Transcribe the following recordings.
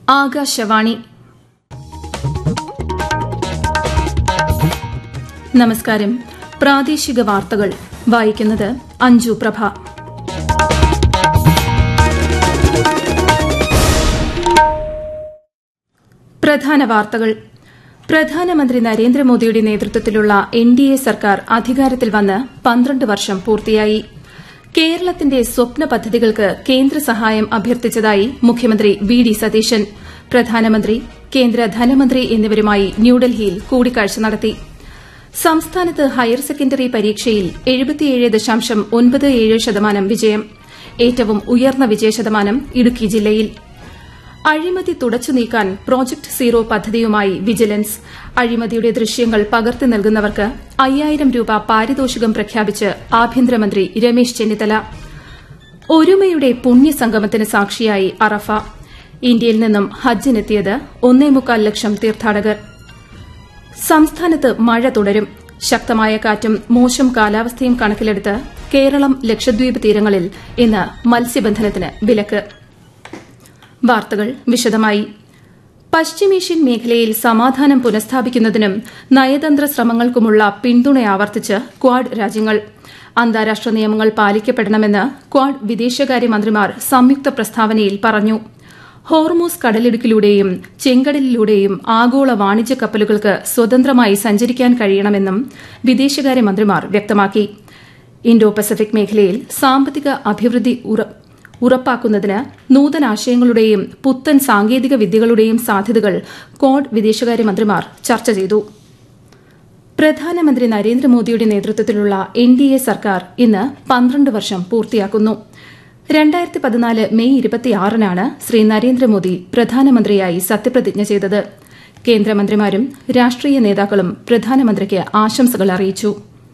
ആകാശവാണി നമസ്കാരം പ്രാദേശിക വാർത്തകൾ വായിക്കുന്നത് അഞ്ജു പ്രഭ പ്രധാന വാർത്തകൾ പ്രധാനമന്ത്രി നരേന്ദ്രമോദിയുടെ നേതൃത്വത്തിലുള്ള എൻ ഡി എ സർക്കാർ അധികാരത്തിൽ വന്ന് പന്ത്രണ്ട് വർഷം പൂർത്തിയായി കേരളത്തിന്റെ സ്വപ്ന പദ്ധതികൾക്ക് കേന്ദ്ര സഹായം അഭ്യർത്ഥിച്ചതായി മുഖ്യമന്ത്രി വി ഡി സതീശൻ പ്രധാനമന്ത്രി കേന്ദ്ര ധനമന്ത്രി എന്നിവരുമായി ന്യൂഡൽഹിയിൽ കൂടിക്കാഴ്ച നടത്തി സംസ്ഥാനത്ത് ഹയർ സെക്കൻഡറി പരീക്ഷയിൽ എഴുപത്തിയേഴ് ദശാംശം ഒൻപത് ഏഴ് ശതമാനം വിജയം ഏറ്റവും ഉയർന്ന വിജയശതമാനം ഇടുക്കി ജില്ലയിൽ അഴിമതി തുടച്ചു നീക്കാൻ പ്രോജക്ട് സീറോ പദ്ധതിയുമായി വിജിലൻസ് അഴിമതിയുടെ ദൃശ്യങ്ങൾ പകർത്തി നൽകുന്നവർക്ക് അയ്യായിരം രൂപ പാരിതോഷികം പ്രഖ്യാപിച്ച് ആഭ്യന്തരമന്ത്രി രമേശ് ചെന്നിത്തല ഒരുമയുടെ പുണ്യസംഗമത്തിന് സാക്ഷിയായി അറഫ ഇന്ത്യയിൽ നിന്നും ഹജ്ജിനെത്തിയത് ഒന്നേമുക്കാൽ ലക്ഷം തീർത്ഥാടകർ സംസ്ഥാനത്ത് മഴ തുടരും ശക്തമായ കാറ്റും മോശം കാലാവസ്ഥയും കണക്കിലെടുത്ത് കേരളം ലക്ഷദ്വീപ് തീരങ്ങളിൽ ഇന്ന് മത്സ്യബന്ധനത്തിന് വിലക്ക് വാർത്തകൾ വിശദമായി പശ്ചിമേഷ്യൻ മേഖലയിൽ സമാധാനം പുനഃസ്ഥാപിക്കുന്നതിനും നയതന്ത്ര ശ്രമങ്ങൾക്കുമുള്ള പിന്തുണ ആവർത്തിച്ച് ക്വാഡ് രാജ്യങ്ങൾ അന്താരാഷ്ട്ര നിയമങ്ങൾ പാലിക്കപ്പെടണമെന്ന് ക്വാഡ് വിദേശകാര്യമന്ത്രിമാർ സംയുക്ത പ്രസ്താവനയിൽ പറഞ്ഞു ഹോർമൂസ് കടലിടുക്കിലൂടെയും ചെങ്കടലിലൂടെയും ആഗോള വാണിജ്യ കപ്പലുകൾക്ക് സ്വതന്ത്രമായി സഞ്ചരിക്കാൻ കഴിയണമെന്നും വിദേശകാര്യമന്ത്രിമാർ വ്യക്തമാക്കി ഇൻഡോ പസഫിക് മേഖലയിൽ സാമ്പത്തിക അഭിവൃദ്ധി ഉറപ്പാക്കുന്നതിന് നൂതനാശയങ്ങളുടെയും പുത്തൻ സാങ്കേതിക വിദ്യകളുടെയും സാധ്യതകൾ ക്വാഡ് വിദേശകാര്യമന്ത്രിമാർ ചർച്ച ചെയ്തു പ്രധാനമന്ത്രി നരേന്ദ്രമോദിയുടെ നേതൃത്വത്തിലുള്ള എൻ ഡി എ സർക്കാർ ഇന്ന് പന്ത്രണ്ട് വർഷം പൂർത്തിയാക്കുന്നു രണ്ടായിരത്തി പതിനാല് മെയ് ഇരുപത്തിയാറിനാണ് ശ്രീ നരേന്ദ്രമോദി പ്രധാനമന്ത്രിയായി സത്യപ്രതിജ്ഞ ചെയ്തത് കേന്ദ്രമന്ത്രിമാരും രാഷ്ട്രീയ നേതാക്കളും പ്രധാനമന്ത്രിക്ക് ആശംസകൾ അറിയിച്ചു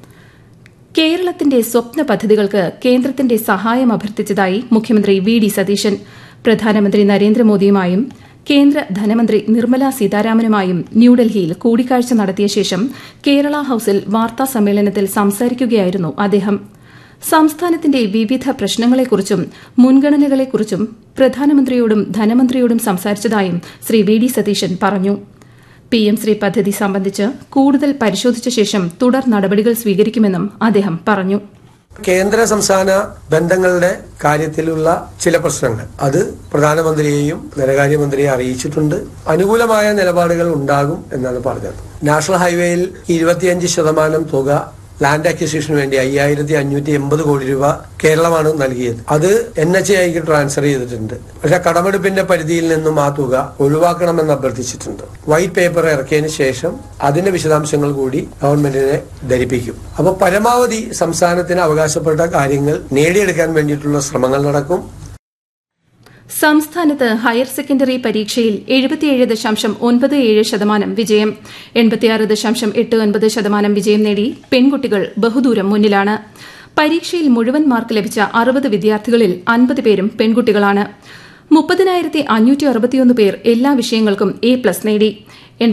കേരളത്തിന്റെ സ്വപ്ന പദ്ധതികൾക്ക് കേന്ദ്രത്തിന്റെ സഹായം അഭ്യർത്ഥിച്ചതായി മുഖ്യമന്ത്രി വി ഡി സതീശൻ പ്രധാനമന്ത്രി നരേന്ദ്രമോദിയുമായും കേന്ദ്ര ധനമന്ത്രി നിർമ്മല സീതാരാമനുമായും ന്യൂഡൽഹിയിൽ കൂടിക്കാഴ്ച നടത്തിയ ശേഷം കേരള ഹൌസിൽ വാർത്താ സമ്മേളനത്തിൽ സംസാരിക്കുകയായിരുന്നു അദ്ദേഹം സംസ്ഥാനത്തിന്റെ വിവിധ പ്രശ്നങ്ങളെക്കുറിച്ചും മുൻഗണനകളെക്കുറിച്ചും പ്രധാനമന്ത്രിയോടും ധനമന്ത്രിയോടും സംസാരിച്ചതായും ശ്രീ വി ഡി സതീശൻ പറഞ്ഞു പി എം ശ്രീ പദ്ധതി സംബന്ധിച്ച് കൂടുതൽ പരിശോധിച്ച ശേഷം തുടർ നടപടികൾ സ്വീകരിക്കുമെന്നും അദ്ദേഹം പറഞ്ഞു കേന്ദ്ര സംസ്ഥാന ബന്ധങ്ങളുടെ കാര്യത്തിലുള്ള ചില പ്രശ്നങ്ങൾ അത് പ്രധാനമന്ത്രിയെയും ധനകാര്യമന്ത്രിയെ അറിയിച്ചിട്ടുണ്ട് അനുകൂലമായ നിലപാടുകൾ ഉണ്ടാകും എന്നാണ് പറഞ്ഞത് നാഷണൽ ഹൈവേയിൽ ഇരുപത്തിയഞ്ച് ശതമാനം തുക ലാൻഡ് അക്വിസിഷന് വേണ്ടി അയ്യായിരത്തി അഞ്ഞൂറ്റി എൺപത് കോടി രൂപ കേരളമാണ് നൽകിയത് അത് എൻ എച്ച് ഐക്ക് ട്രാൻസ്ഫർ ചെയ്തിട്ടുണ്ട് പക്ഷെ കടമെടുപ്പിന്റെ പരിധിയിൽ നിന്നും ആ തുക ഒഴിവാക്കണമെന്ന് അഭ്യർത്ഥിച്ചിട്ടുണ്ട് വൈറ്റ് പേപ്പർ ഇറക്കിയതിന് ശേഷം അതിന്റെ വിശദാംശങ്ങൾ കൂടി ഗവൺമെന്റിനെ ധരിപ്പിക്കും അപ്പോൾ പരമാവധി സംസ്ഥാനത്തിന് അവകാശപ്പെട്ട കാര്യങ്ങൾ നേടിയെടുക്കാൻ വേണ്ടിയിട്ടുള്ള ശ്രമങ്ങൾ നടക്കും സംസ്ഥാനത്ത് ഹയർ സെക്കൻഡറി പരീക്ഷയിൽ എഴുപത്തിയേഴ് ദശാംശം ഒൻപത് ഏഴ് ശതമാനം വിജയം എൺപത്തിയാറ് ദശാംശം എട്ട് ഒൻപത് ശതമാനം വിജയം നേടി പെൺകുട്ടികൾ ബഹുദൂരം മുന്നിലാണ് പരീക്ഷയിൽ മുഴുവൻ മാർക്ക് ലഭിച്ച അറുപത് വിദ്യാർത്ഥികളിൽ അൻപത് പേരും പെൺകുട്ടികളാണ് മുപ്പതിനായിരത്തി അഞ്ഞൂറ്റി അറുപത്തിയൊന്ന് പേർ എല്ലാ വിഷയങ്ങൾക്കും എ പ്ലസ് നേടി